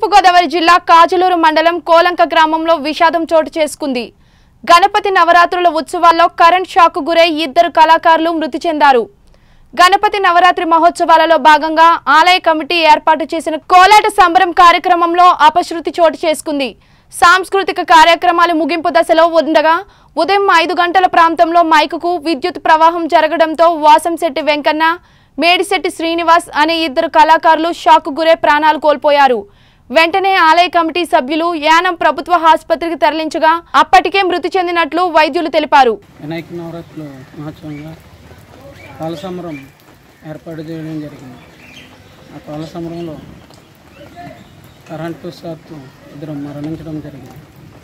తూర్పుగోదావరి జిల్లా కాజులూరు మండలం కోలంక గ్రామంలో విషాదం చోటు చేసుకుంది గణపతి నవరాత్రుల ఉత్సవాల్లో కరెంట్ షాక్ గురై ఇద్దరు కళాకారులు మృతి చెందారు గణపతి నవరాత్రి మహోత్సవాలలో భాగంగా ఆలయ కమిటీ ఏర్పాటు చేసిన కోలాట సంబరం కార్యక్రమంలో అపశృతి చోటు చేసుకుంది సాంస్కృతిక కార్యక్రమాలు ముగింపు దశలో ఉండగా ఉదయం ఐదు గంటల ప్రాంతంలో మైకుకు విద్యుత్ ప్రవాహం జరగడంతో వాసంశెట్టి వెంకన్న మేడిశెట్టి శ్రీనివాస్ అనే ఇద్దరు కళాకారులు షాక్ గురే ప్రాణాలు కోల్పోయారు వెంటనే ఆలయ కమిటీ సభ్యులు యానం ప్రభుత్వ ఆసుపత్రికి తరలించగా అప్పటికే మృతి చెందినట్లు వైద్యులు తెలిపారు వినాయక నవరాత్రులు మహోత్సవంగా పాల సంబరం ఏర్పాటు చేయడం జరిగింది ఆ పాల సంబరంలో కరెంటు షాక్తో ఇద్దరు మరణించడం జరిగింది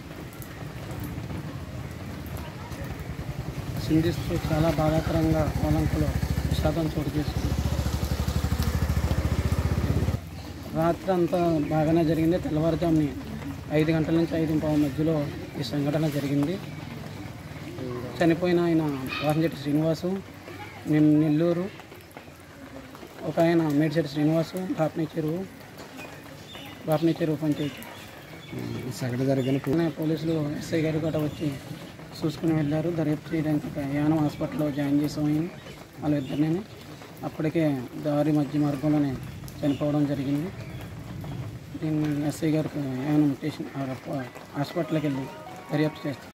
సింధిస్తూ చాలా బాధాకరంగా కోలంకలో విషాదం చోటు చేసుకుంది రాత్రి అంతా బాగానే జరిగింది తెల్లవారుజాముని ఐదు గంటల నుంచి ఐదు పావు మధ్యలో ఈ సంఘటన జరిగింది చనిపోయిన ఆయన వాసంచెట్టి శ్రీనివాసు నేను నెల్లూరు ఒక ఆయన మేడిశెట్టి శ్రీనివాసు బాపని చెరువు బాపని చెరువు పంచాయతీ సగటు జరిగిన వెంటనే పోలీసులు ఎస్ఐ గారు కూడా వచ్చి చూసుకుని వెళ్ళారు దర్యాప్తు చేయడానికి ఒక యానం హాస్పిటల్లో జాయిన్ చేసామని వాళ్ళ ఇద్దరిని అప్పటికే దారి మధ్య మార్గంలోనే చనిపోవడం జరిగింది దీన్ని ఎస్ఐ గారికి యానం స్టేషన్ హాస్పిటల్కి వెళ్ళి దర్యాప్తు చేస్తారు